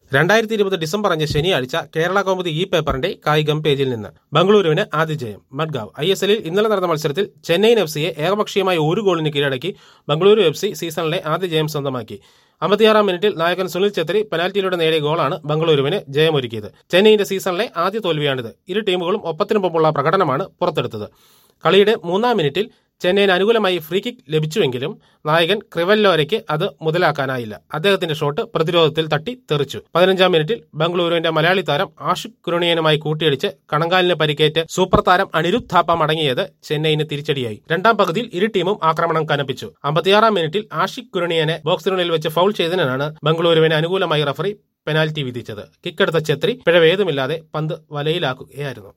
രണ്ടായിരത്തി ഇരുപത് ഡിസംബർ അഞ്ച് ശനിയാഴ്ച കേരള കൗമുദി ഈ പേപ്പറിന്റെ കായികം പേജിൽ നിന്ന് ബംഗളൂരുവിന് ആദ്യ ജയം മഡ്ഗാവ് ഐ എസ് എല്ലിൽ ഇന്നലെ നടന്ന മത്സരത്തിൽ ചെന്നൈയിൻ എഫ് സിയെ ഏകപക്ഷീയമായ ഒരു ഗോളിന് കീഴടക്കി ബംഗളൂരു എഫ് സി സീസണിലെ ആദ്യ ജയം സ്വന്തമാക്കി അമ്പത്തിയാറാം മിനിറ്റിൽ നായകൻ സുനിൽ ഛത്രി പെനാൽറ്റിയിലൂടെ നേടിയ ഗോളാണ് ബംഗളൂരുവിന് ജയമൊരുക്കിയത് ചെന്നൈയിന്റെ സീസണിലെ ആദ്യ തോൽവിയാണിത് ഇരു ടീമുകളും ഒപ്പത്തിനൊപ്പമുള്ള പ്രകടനമാണ് പുറത്തെടുത്തത് കളിയുടെ മൂന്നാം മിനിറ്റിൽ ചെന്നൈയിന് അനുകൂലമായി ഫ്രീ കിക്ക് ലഭിച്ചുവെങ്കിലും നായകൻ ക്രിവല്ലോരയ്ക്ക് അത് മുതലാക്കാനായില്ല അദ്ദേഹത്തിന്റെ ഷോട്ട് പ്രതിരോധത്തിൽ തട്ടി തെറിച്ചു പതിനഞ്ചാം മിനിറ്റിൽ ബംഗളൂരുവിന്റെ മലയാളി താരം ആഷിഖ് കുരുണിയനുമായി കൂട്ടിയിടിച്ച് കണങ്കാലിന് പരിക്കേറ്റ് സൂപ്പർ താരം അനിരുദ്ധ് താപ്പ മടങ്ങിയത് ചെന്നൈയിന് തിരിച്ചടിയായി രണ്ടാം പകുതിയിൽ ഇരു ടീമും ആക്രമണം കനപ്പിച്ചു അമ്പത്തിയാറാം മിനിറ്റിൽ ആഷിഖ് കുരുണിയനെ ബോക്സിനുള്ളിൽ വെച്ച് ഫൗൾ ചെയ്തതിനാണ് ബംഗളൂരുവിന് അനുകൂലമായി റഫറി പെനാൽറ്റി വിധിച്ചത് കിക്കെടുത്ത ഛത്രി പിഴവേതുമില്ലാതെ പന്ത് വലയിലാക്കുകയായിരുന്നു